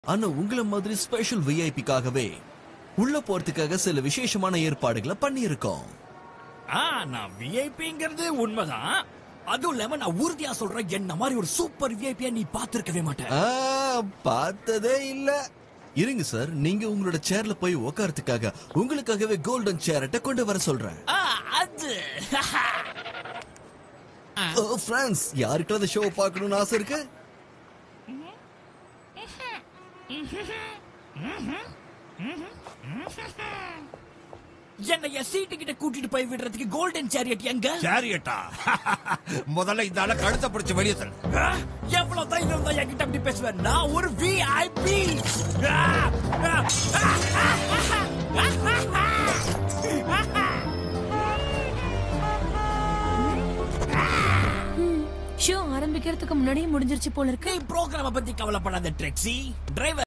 ஆனா உங்கள மாதிரி ஸ்பெஷல் விஐபிக்காகவே உள்ள போறதுக்காக சில விசேஷமான ஏற்பாடுகளை பண்ணியிருக்கோம் ஆ நான் விஐபிங்கிறது உண்மைதான் அதுவும் இல்லாம நான் உறுதியா சொல்றேன் என்ன மாதிரி ஒரு சூப்பர் விஐபியா நீ பாத்திருக்கவே மாட்டேன் ஆ, பார்த்ததே இல்ல இருங்க சார் நீங்க உங்களோட சேர்ல போய் உட்காரத்துக்காக உங்களுக்காகவே கோல்டன் சேரட்ட கொண்டு வர சொல்றேன் ஆ, அது ஓ பிரான்ஸ் யாருக்கெல்லாம் அந்த ஷோ பார்க்கணும்னு ஆசை இருக்கு என்ன என் சீட்டு கிட்ட கூட்டிட்டு போய் விடுறதுக்கு கோல்டன் சேரியட் எங்க சேரியட்டா முதல்ல இந்த ஆளை கழுத்தை பிடிச்சு வெளியே தள்ளு ஆ, எவ்வளவு தைரியம் தான் என்கிட்ட அப்படி பேசுவேன் நான் ஒரு விஐபி ஷோ ஆரம்பிக்கிறதுக்கு முன்னாடியே முடிஞ்சிருச்சு போல இருக்கு நீ ப்ரோக்ராம பத்தி கவலைப்படாத ட்ரெக்ஸி டிரைவர்